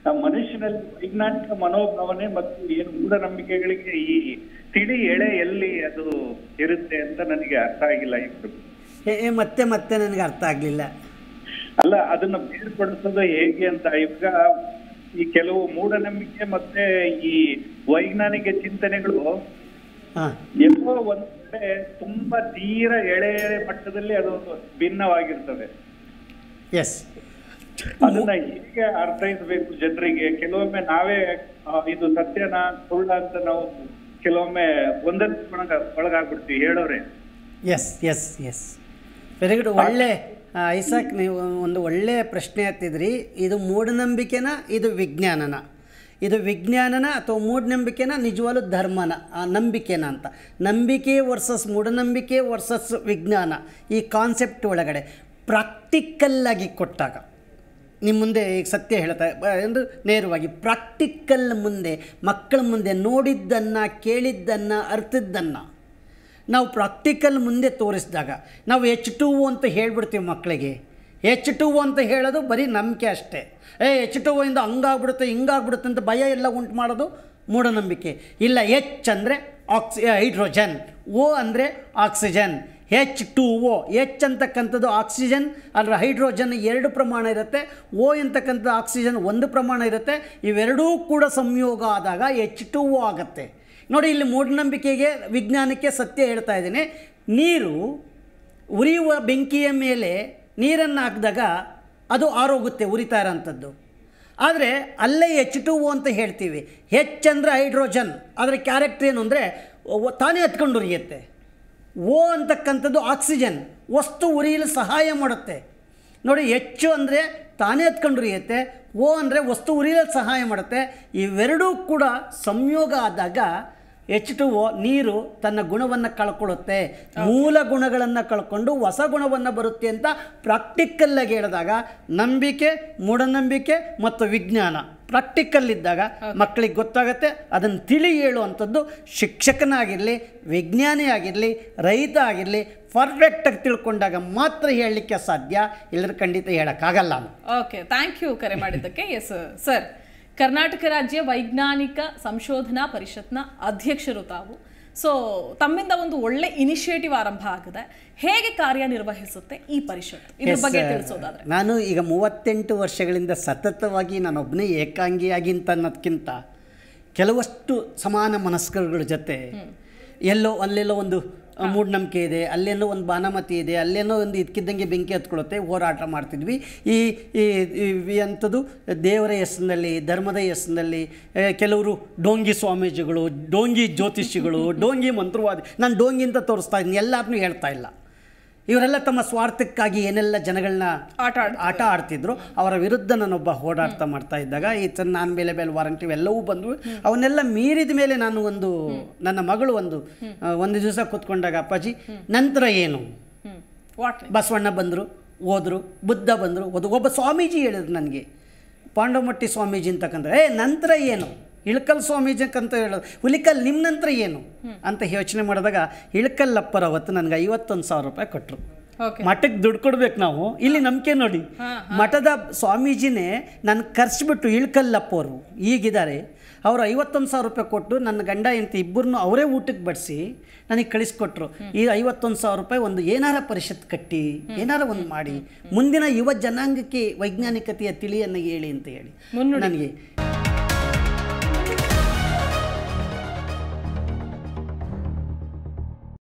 ಆ ಮನುಷ್ಯನಲ್ಲಿ ವೈಜ್ಞಾನಿಕ ಮನೋಭಾವನೆ ಮತ್ತು ಏನು ಮೂಢನಂಬಿಕೆಗಳಿಗೆ ಈ ತಿಳಿ ಎಳೆ ಎಲ್ಲಿ ಅದು ಇರುತ್ತೆ ಅಂತ ನನಗೆ ಅರ್ಥ ಆಗಿಲ್ಲ ಇವರು ಏ- ಏ, ಮತ್ತೆ ಮತ್ತೆ ನನಗೆ ಅರ್ಥ ಆಗಲಿಲ್ಲ ಅಲ್ಲ ಅದನ್ನ ಬೇರ್ಪಡಿಸೋದು ಹೇಗೆ ಅಂತ ಇವಾಗ ಈ ಕೆಲವು ಮೂಢನಂಬಿಕೆ ಮತ್ತೆ ಈ ವೈಜ್ಞಾನಿಕ ಚಿಂತನೆಗಳು ಹಾಂ ಎಲ್ಲೋ ಒಂದ್ ಕಡೆ ತುಂಬಾ ತೀರ ಎಳೆ ಎಳೆ ಮಟ್ಟದಲ್ಲಿ ಅದು ಭಿನ್ನವಾಗಿರ್ತದೆ ಎಸ್ ಅದನ್ನ ಹೇಗೆ ಅರ್ಥೈಸಬೇಕು ಜನರಿಗೆ ಕೆಲವೊಮ್ಮೆ ನಾವೇ ಆ, ಇದು ಸತ್ಯನ ಸುಳ್ಳ ಅಂತ ನಾವು ಕೆಲವೊಮ್ಮೆ ಗೊಂದಲಕ್ಕೆ ಒಳಗ ಒಳಗಾಗ್ಬಿಡ್ತೀವಿ ಹೇಳೋರೆ yes yes yes very good ಒಳ್ಳೆ ಆ, ಐಸಾಕ್ ನೀವು ಒಂದು ಒಳ್ಳೆಯ ಪ್ರಶ್ನೆ ಎತ್ತಿದ್ರಿ ಇದು ಮೂಢನಂಬಿಕೆನ ಇದು ವಿಜ್ಞಾನನ ಇದು ವಿಜ್ಞಾನನ ಅಥವಾ ಮೂಢನಂಬಿಕೆನ ನಿಜವಾಗ್ಲೂ ಧರ್ಮನ ಆ ನಂಬಿಕೆನ ಅಂತ ನಂಬಿಕೆ ವರ್ಸಸ್ ಮೂಢನಂಬಿಕೆ ವರ್ಸಸ್ ವಿಜ್ಞಾನ ಈ ಕಾನ್ಸೆಪ್ಟ್ ಒಳಗಡೆ ಪ್ರಾಕ್ಟಿಕಲ್ಲಾಗಿ ಕೊಟ್ಟಾಗ ನಿಮ್ಮ ಮುಂದೆ ಈಗ ಸತ್ಯ ಹೇಳ್ತಾ ಬ- ಎಂದು ನೇರವಾಗಿ ಪ್ರಾಕ್ಟಿಕಲ್ ಮುಂದೆ ಮಕ್ಕಳ ಮುಂದೆ ನೋಡಿದ್ದನ್ನು ಕೇಳಿದ್ದನ್ನು ಅರ್ಥದ್ದನ್ನು ನಾವು ಪ್ರಾಕ್ಟಿಕಲ್ ಮುಂದೆ ತೋರಿಸಿದಾಗ ನಾವು ಎಚ್ ಟು ಅಂತ ಹೇಳ್ಬಿಡ್ತೀವಿ ಮಕ್ಕಳಿಗೆ ಎಚ್ ಟು ಅಂತ ಹೇಳೋದು ಬರೀ ನಂಬಿಕೆ ಅಷ್ಟೇ ಏ ಎಚ್ ಟು ಇಂದ ಹಂಗಾಗ್ಬಿಡುತ್ತೆ ಹಿಂಗಾಗ್ಬಿಡುತ್ತೆ ಅಂತ ಭಯ ಎಲ್ಲ ಉಂಟು ಮಾಡೋದು ಮೂಢನಂಬಿಕೆ ಇಲ್ಲ ಎಚ್ ಅಂದರೆ ಆಕ್ಸಿ ಹೈಡ್ರೋಜನ್ ಓ ಅಂದರೆ oxygen H two O H ಅಂತಕ್ಕಂಥದ್ದು ಆಕ್ಸಿಜನ್ ಅದರ ಹೈಡ್ರೋಜನ್ ಎರಡು ಪ್ರಮಾಣ ಇರುತ್ತೆ ಓ ಅಂತಕ್ಕಂಥದ್ದು ಆಕ್ಸಿಜನ್ ಒಂದು ಪ್ರಮಾಣ ಇರುತ್ತೆ ಇವೆರಡೂ ಕೂಡ ಸಂಯೋಗ ಆದಾಗ ಎಚ್ ಟು ಓ ಆಗುತ್ತೆ ನೋಡಿ ಇಲ್ಲಿ ಮೂಢನಂಬಿಕೆಗೆ ವಿಜ್ಞಾನಕ್ಕೆ ಸತ್ಯ ಹೇಳ್ತಾ ಇದ್ದೀನಿ ನೀರು ಉರಿಯುವ ಬೆಂಕಿಯ ಮೇಲೆ ನೀರನ್ನು ಹಾಕಿದಾಗ ಅದು ಆರೋಗುತ್ತೆ ಉರಿತಾ ಇರೋಂಥದ್ದು ಆದರೆ ಅಲ್ಲೇ ಎಚ್ ಟು ಓ ಅಂತ ಹೇಳ್ತೀವಿ ಹೆಚ್ ಅಂದರೆ ಹೈಡ್ರೋಜನ್ ಅದರ ಕ್ಯಾರೆಕ್ಟರ್ ಏನು ಅಂದರೆ ತಾನೇ ಹತ್ಕೊಂಡು ಉರಿಯುತ್ತೆ ಓ ಅಂತಕ್ಕಂಥದ್ದು ಆಕ್ಸಿಜನ್ ವಸ್ತು ಉರಿಯಲು ಸಹಾಯ ಮಾಡುತ್ತೆ ನೋಡಿ ಹೆಚ್ಚು ಅಂದರೆ ತಾನೇ ಹತ್ಕೊಂಡು ಉರಿಯುತ್ತೆ ಓ ಅಂದರೆ ವಸ್ತು ಉರಿಯಲು ಸಹಾಯ ಮಾಡುತ್ತೆ ಇವೆರಡೂ ಕೂಡ ಸಂಯೋಗ ಆದಾಗ ಎಚ್ ಟು ಓ ನೀರು ತನ್ನ ಗುಣವನ್ನು ಕಳ್ಕೊಳ್ಳುತ್ತೆ ಮೂಲ ಗುಣಗಳನ್ನು ಕಳ್ಕೊಂಡು ಹೊಸ ಗುಣವನ್ನು ಬರುತ್ತೆ ಅಂತ ಪ್ರಾಕ್ಟಿಕಲ್ಲಾಗಿ ಹೇಳಿದಾಗ ನಂಬಿಕೆ ಮೂಢನಂಬಿಕೆ ಮತ್ತು ವಿಜ್ಞಾನ ಪ್ರಾಕ್ಟಿಕಲ್ ಇದ್ದಾಗ ಮಕ್ಕಳಿಗೆ ಗೊತ್ತಾಗತ್ತೆ ಅದನ್ನು ತಿಳಿ ಹೇಳುವಂಥದ್ದು ಶಿಕ್ಷಕನಾಗಿರಲಿ ವಿಜ್ಞಾನಿ ಆಗಿರಲಿ ರೈತ ಆಗಿರಲಿ ಪರ್ಫೆಕ್ಟಾಗಿ ತಿಳ್ಕೊಂಡಾಗ ಮಾತ್ರ ಹೇಳಲಿಕ್ಕೆ ಸಾಧ್ಯ ಇಲ್ಲದ್ರೆ ಖಂಡಿತ ಹೇಳೋಕ್ಕಾಗಲ್ಲ ಅಂತ ಓಕೆ ಥ್ಯಾಂಕ್ ಯು ಕರೆ ಮಾಡಿದ್ದಕ್ಕೆ ಎಸ್ ಸರ್ ಕರ್ನಾಟಕ ರಾಜ್ಯ ವೈಜ್ಞಾನಿಕ ಸಂಶೋಧನಾ ಪರಿಷತ್ನ ಅಧ್ಯಕ್ಷರು ತಾವು ಸೊ ತಮ್ಮಿಂದ ಒಂದು ಒಳ್ಳೆ ಇನಿಷಿಯೇಟಿವ್ ಆರಂಭ ಆಗಿದೆ ಹೇಗೆ ಕಾರ್ಯನಿರ್ವಹಿಸುತ್ತೆ ಈ ಪರಿಷತ್ ಇದ್ರ Yes, ಬಗ್ಗೆ sir. ತಿಳಿಸೋದಾದ್ರೆ ನಾನು ಈಗ ಮೂವತ್ತೆಂಟು ವರ್ಷಗಳಿಂದ ಸತತವಾಗಿ ನಾನೊಬ್ಬನೇ ಏಕಾಂಗಿಯಾಗಿ ಅಂತ ಅನ್ನೋದಕ್ಕಿಂತ ಕೆಲವಷ್ಟು ಸಮಾನ ಮನಸ್ಕರುಗಳ ಜೊತೆ ಎಲ್ಲೋ ಅಲ್ಲೆಲ್ಲೋ ಒಂದು ಮೂಢನಂಬಿಕೆ ಇದೆ ಅಲ್ಲೇನೋ ಒಂದು ಬಾನಮತಿ ಇದೆ ಅಲ್ಲೇನೋ ಒಂದು ಇದಕ್ಕಿದ್ದಂಗೆ ಬೆಂಕಿ ಹತ್ಕೊಳ್ಳುತ್ತೆ ಹೋರಾಟ ಮಾಡ್ತಿದ್ವಿ ಈ ಈ ಈ ಅಂಥದ್ದು ದೇವರ ಹೆಸರಿನಲ್ಲಿ ಧರ್ಮದ ಹೆಸರಿನಲ್ಲಿ ಆ, ಕೆಲವರು ಡೋಂಗಿ ಸ್ವಾಮೀಜಿಗಳು ಡೋಂಗಿ ಜ್ಯೋತಿಷಿಗಳು ಡೋಂಗಿ ಮಂತ್ರವಾದಿ ನಾನು ಡೋಂಗಿ ಅಂತ ತೋರಿಸ್ತಾ ಇದ್ದೀನಿ ಎಲ್ಲರನ್ನೂ ಹೇಳ್ತಾ ಇಲ್ಲ ಇವರೆಲ್ಲ ತಮ್ಮ ಸ್ವಾರ್ಥಕ್ಕಾಗಿ ಏನೆಲ್ಲ ಜನಗಳನ್ನ ಆಟ ಆಡ್ ಆಟ ಆಡ್ತಿದ್ರು ಅವರ ವಿರುದ್ಧ ನಾನೊಬ್ಬ ಹೋರಾಟ ಮಾಡ್ತಾ ಇದ್ದಾಗ ಈ ಥರ ನಾನು ಮೇಲೆ ಮೇಲೆ ವಾರಂಟ್ ಇವೆಲ್ಲವೂ ಬಂದವು ಅವನ್ನೆಲ್ಲ ಮೀರಿದ ಮೇಲೆ ನಾನು ಒಂದು ನನ್ನ ಮಗಳು ಒಂದು ಆ, ಒಂದು ದಿವಸ ಕೂತ್ಕೊಂಡಾಗ ಅಪ್ಪಾಜಿ ನಂತರ ಏನು ಹ್ಮ್ ವಾಟ್ ಬಸವಣ್ಣ ಬಂದರು ಹೋದರು ಬುದ್ಧ ಬಂದರು ಹೋದ್ರು ಒಬ್ಬ ಸ್ವಾಮೀಜಿ ಹೇಳಿದ್ರು ನನಗೆ ಪಾಂಡವಮಟ್ಟಿ ಸ್ವಾಮೀಜಿ ಅಂತಕ್ಕಂದ್ರೆ ಏ ನಂತರ ಏನು ಇಳ್ಕಲ್ ಸ್ವಾಮೀಜಿ ಅಂತ ಹೇಳೋದು ಹುಲಿಕಲ್ ನಿಮ್ಮ ನಂತರ ಏನು ಅಂತ ಯೋಚನೆ ಮಾಡಿದಾಗ ಇಳ್ಕಲ್ಲಪ್ಪರ ಅವತ್ತು ನನಗೆ ಐವತ್ತೊಂದು ಸಾವಿರ ರೂಪಾಯಿ ಕೊಟ್ಟರು ಓಕೆ ಮಠಕ್ಕೆ ದುಡ್ಡು ಕೊಡ್ಬೇಕು ನಾವು ಇಲ್ಲಿ ನಂಬಿಕೆ ನೋಡಿ ಮಠದ ಸ್ವಾಮೀಜಿನೇ ನಾನು ಕರ್ಸ್ಬಿಟ್ಟು ಇಳ್ಕಲ್ಲಪ್ಪವರು ಈಗಿದ್ದಾರೆ ಅವರು ಐವತ್ತೊಂದು ಸಾವಿರ ರೂಪಾಯಿ ಕೊಟ್ಟು ನನ್ನ ಗಂಡ ಹೆಂಡತಿ ಇಬ್ಬರನ್ನು ಅವರೇ ಊಟಕ್ಕೆ ಬಡಿಸಿ ನನಗೆ ಕಳಿಸ್ಕೊಟ್ರು ಈ ಐವತ್ತೊಂದು ಸಾವಿರ ರೂಪಾಯಿ ಒಂದು ಏನಾರ ಪರಿಷತ್ ಕಟ್ಟಿ ಏನಾರ ಒಂದು ಮಾಡಿ ಮುಂದಿನ ಯುವ ಜನಾಂಗಕ್ಕೆ ವೈಜ್ಞಾನಿಕತೆಯ ತಿಳಿಯನ್ನು ಹೇಳಿ ಅಂತ ಹೇಳಿ ನನಗೆ